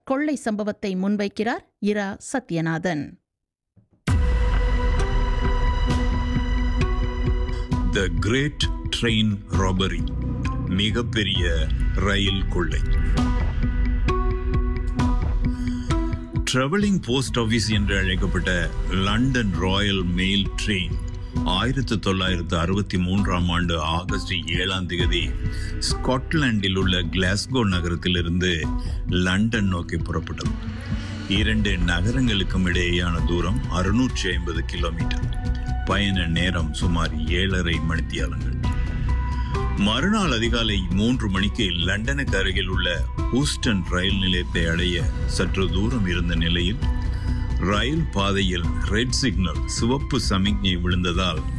கொள்ளை சம்பவத்தை முன்வைக்கிறார் Ira Sathyanathan the great train robbery மிகப்பெரிய ரயில் கொள்ளை ட்ராவலிங் போஸ்ட் ஆபீஸ் என்று அழைக்கப்பட்ட லண்டன் ராயல் மெயில் ட்ரெயின் ஆயிரத்தி தொள்ளாயிரத்து அறுபத்தி மூன்றாம் ஆண்டு ஆகஸ்ட் ஏழாம் தேதி ஸ்காட்லாண்டில் உள்ள கிளாஸ்கோ நகரத்திலிருந்து லண்டன் நோக்கி புறப்பட்டது இரண்டு நகரங்களுக்கும் இடையேயான தூரம் அறுநூற்றி ஐம்பது கிலோமீட்டர் பயண நேரம் சுமார் ஏழரை மணித்தியாலங்கள் மறுநாள் அதிகாலை மூன்று மணிக்கு லண்டனுக்கு அருகில் உள்ள ஹூஸ்டன் ரயில் நிலையத்தை அடைய சற்று தூரம் இருந்த நிலையில் ரயில் பாதையில் ரெட் சிக்னல் சிவப்பு சமிக்ஞை விழுந்ததால்